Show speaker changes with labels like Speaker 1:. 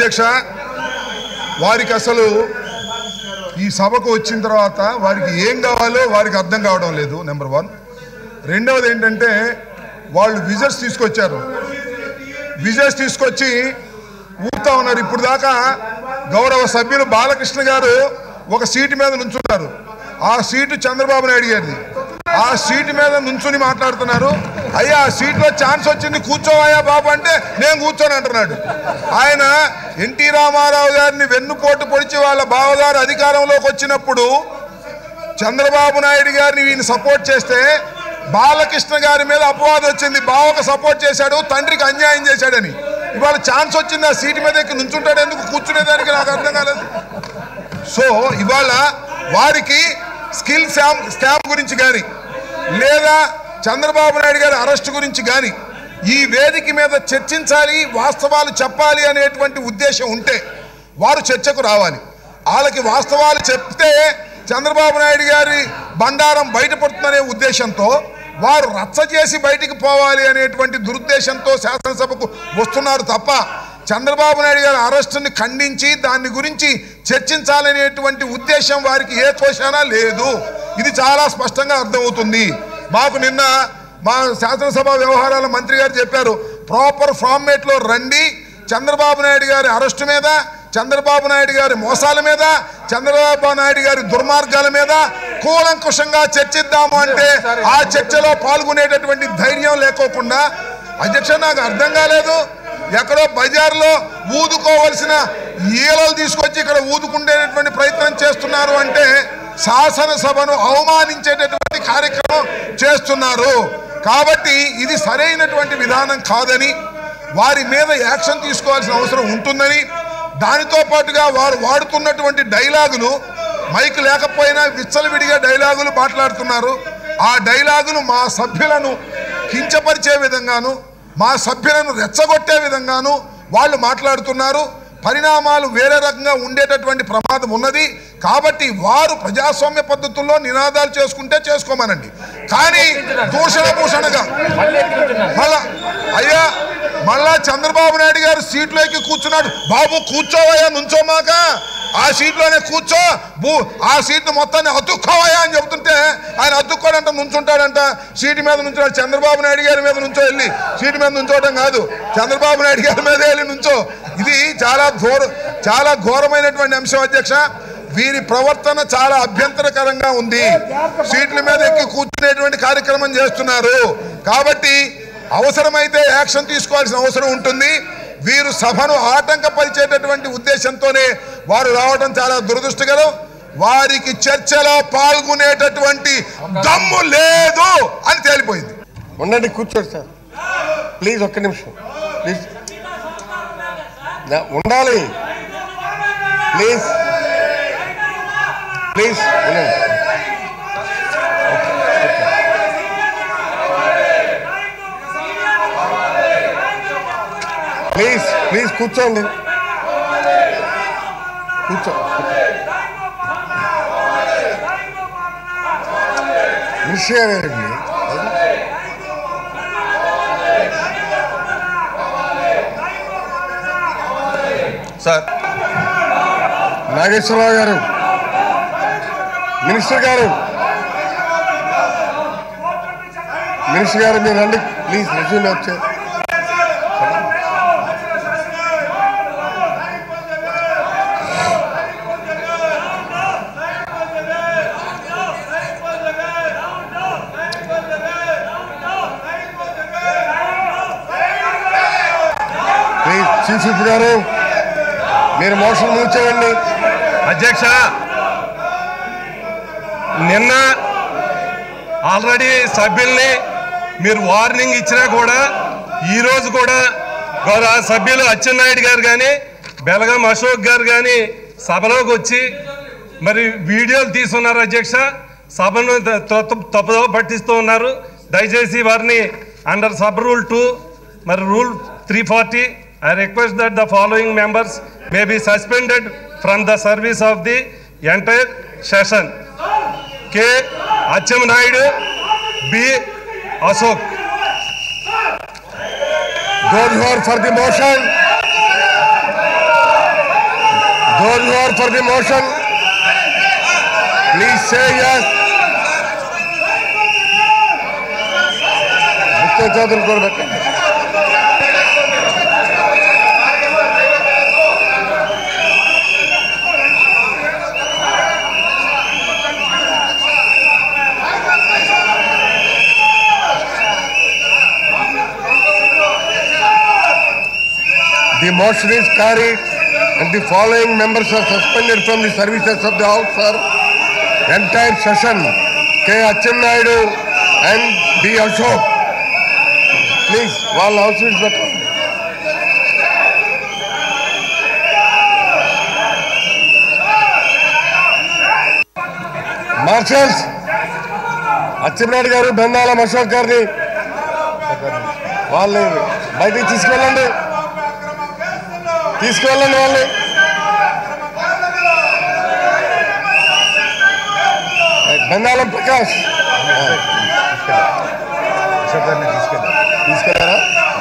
Speaker 1: అధ్యక్ష వారికి అసలు ఈ సభకు వచ్చిన తర్వాత వారికి ఏం కావాలో వారికి అర్థం కావడం లేదు నెంబర్ వన్ రెండవది ఏంటంటే వాళ్ళు విజర్స్ తీసుకొచ్చారు విజర్స్ తీసుకొచ్చి ఊపుతా ఉన్నారు ఇప్పుడు దాకా గౌరవ సభ్యులు బాలకృష్ణ గారు ఒక సీటు మీద నుంచున్నారు ఆ సీటు చంద్రబాబు నాయుడు గారిది ఆ సీటు మీద నుంచుని మాట్లాడుతున్నారు అయ్యా ఆ సీట్లో ఛాన్స్ వచ్చింది కూర్చోవయ్యా బాబు అంటే నేను కూర్చొని అంటున్నాడు ఆయన ఎన్టీ రామారావు గారిని వెన్నుపోటు పొడిచి వాళ్ళ బావగారు అధికారంలోకి వచ్చినప్పుడు చంద్రబాబు నాయుడు గారిని ఈయన సపోర్ట్ చేస్తే బాలకృష్ణ గారి మీద అపవాదం వచ్చింది బావకు సపోర్ట్ చేశాడు తండ్రికి అన్యాయం చేశాడని ఇవాళ ఛాన్స్ వచ్చింది ఆ సీటు మీద ఎక్కి నుంచుంటాడు ఎందుకు కూర్చునేదానికి నాకు అర్థం కాలేదు సో ఇవాళ వారికి స్కిల్ శామ్ స్కామ్ గురించి కానీ లేదా చంద్రబాబు నాయుడు గారి అరెస్ట్ గురించి కానీ ఈ వేదిక మీద చర్చించాలి వాస్తవాలు చెప్పాలి అనేటువంటి ఉద్దేశం ఉంటే వారు చర్చకు రావాలి వాళ్ళకి వాస్తవాలు చెప్తే చంద్రబాబు నాయుడు గారి బండారం బయటపడుతుందనే ఉద్దేశంతో వారు రచ్చ చేసి బయటికి పోవాలి అనేటువంటి దురుద్దేశంతో శాసనసభకు వస్తున్నారు తప్ప చంద్రబాబు నాయుడు గారి అరెస్టుని ఖండించి దాని గురించి చర్చించాలనేటువంటి ఉద్దేశం వారికి ఏ కోశానా లేదు ఇది చాలా స్పష్టంగా అర్థమవుతుంది మాకు నిన్న మా శాసనసభ వ్యవహారాల మంత్రి గారు చెప్పారు ప్రాపర్ ఫార్మేట్లో రండి చంద్రబాబు నాయుడు గారి అరెస్టు మీద చంద్రబాబు నాయుడు గారి మోసాల మీద చంద్రబాబు నాయుడు గారి దుర్మార్గాల మీద కూలంకుషంగా చర్చిద్దాము అంటే ఆ చర్చలో పాల్గొనేటటువంటి ధైర్యం లేకోకుండా అధ్యక్ష నాకు అర్థం కాలేదు ఎక్కడో బజార్లో ఊదుకోవలసిన ఈలలు తీసుకొచ్చి ఇక్కడ ఊదుకుండేటటువంటి ప్రయత్నం చేస్తున్నారు అంటే శాసనసభను అవమానించేటటువంటి కార్యక్రమం చేస్తున్నారు కాబట్టి ఇది సరైనటువంటి విధానం కాదని వారి మీద యాక్షన్ తీసుకోవాల్సిన అవసరం ఉంటుందని దానితో పాటుగా వారు వాడుతున్నటువంటి డైలాగులు మైక్ లేకపోయినా విచ్చలవిడిగా డైలాగులు మాట్లాడుతున్నారు ఆ డైలాగులు మా సభ్యులను కించపరిచే విధంగాను మా సభ్యులను రెచ్చగొట్టే విధంగాను వాళ్ళు మాట్లాడుతున్నారు పరిణామాలు వేరే రకంగా ఉండేటటువంటి ప్రమాదం ఉన్నది కాబట్టి వారు ప్రజాస్వామ్య పద్ధతుల్లో నినాదాలు చేసుకుంటే చేసుకోమనండి కానీ దూషణ భూషణగా మళ్ళా అయ్యా మళ్ళా చంద్రబాబు నాయుడు గారు సీట్లోకి కూర్చున్నాడు బాబు కూర్చోవయ్యా నుంచోమాక ఆ సీట్లోనే కూర్చో భూ ఆ సీట్ మొత్తాన్ని అతుక్కోవయ్యా అని చెబుతుంటే ఆయన అతుక్కోడంట నుంచుంటాడంట సీటు మీద నుంచున్నాడు చంద్రబాబు నాయుడు గారి మీద నుంచో వెళ్ళి సీటు మీద నుంచోవడం కాదు చంద్రబాబు నాయుడు గారి మీద వెళ్ళి నుంచో ఇది చాలా ఘోర చాలా ఘోరమైనటువంటి అంశం అధ్యక్ష వీరి ప్రవర్తన చాలా అభ్యంతరకరంగా ఉంది సీట్ల మీద ఎక్కి కూర్చునేటువంటి కార్యక్రమం చేస్తున్నారు కాబట్టి అవసరమైతే యాక్షన్ తీసుకోవాల్సిన అవసరం ఉంటుంది వీరు సభను ఆటంకపరిచేటటువంటి ఉద్దేశంతోనే వారు రావడం చాలా దురదృష్టకరం వారికి చర్చలో పాల్గొనేటటువంటి దమ్ము లేదు అని తేలిపోయింది
Speaker 2: ఉండండి కూర్చోండి సార్ ప్లీజ్ ఒక్క నిమిషం ప్లీజ్ నా- ఉండాలి ప్లీజ్ ప్లీజ్ ఉండండి ప్లీజ్ ప్లీజ్ కూర్చోండి కూర్చో మినిస్టర్ గారండి
Speaker 3: సార్
Speaker 2: నాగేశ్వరరావు గారు మినిస్టర్ గారు మినిస్టర్ గారు మీరు రండి ప్లీజ్ రెజ్యూమ్ వచ్చే ప్లీజ్ చీఫ్ విప్ గారు మీరు మోషన్ మూవ్ చేయండి
Speaker 3: అధ్యక్ష నిన్న ఆల్రెడీ సభ్యుల్ని మీరు వార్నింగ్ ఇచ్చినా కూడా ఈరోజు కూడా గౌరవ సభ్యులు అచ్చెన్నాయుడు గారు కానీ బెలగం అశోక్ గారు కానీ సభలోకి వచ్చి మరి వీడియోలు తీసుకున్నారు అధ్యక్ష సభను త- త- తప్పుదో పట్టిస్తూ ఉన్నారు దయచేసి వారిని అండర్ సబ్ రూల్ టూ మరి rule three forty I request that the following members may be suspended from the service of the entire session K Atchem Naidu B Ashok
Speaker 2: Those who are for the motion, Those who are for the motion, please say yes. ముఖ్య చదువులు కూడా పెట్టండి The motion is carried and the following members are suspended from the services of the House for entire session. K. Achennayidu and B. Ashok. Please, వాళ్ళ అవసరం పెట్టండి marshals Atchannaidu గారు బెందాల అశోక్ గారిని వాళ్ళని బయటికి తీసుకెళ్ళండి తీసుకెళ్ళండి వాళ్ళని బెందాలం ప్రకాష్ తీసుకెళ్ళారా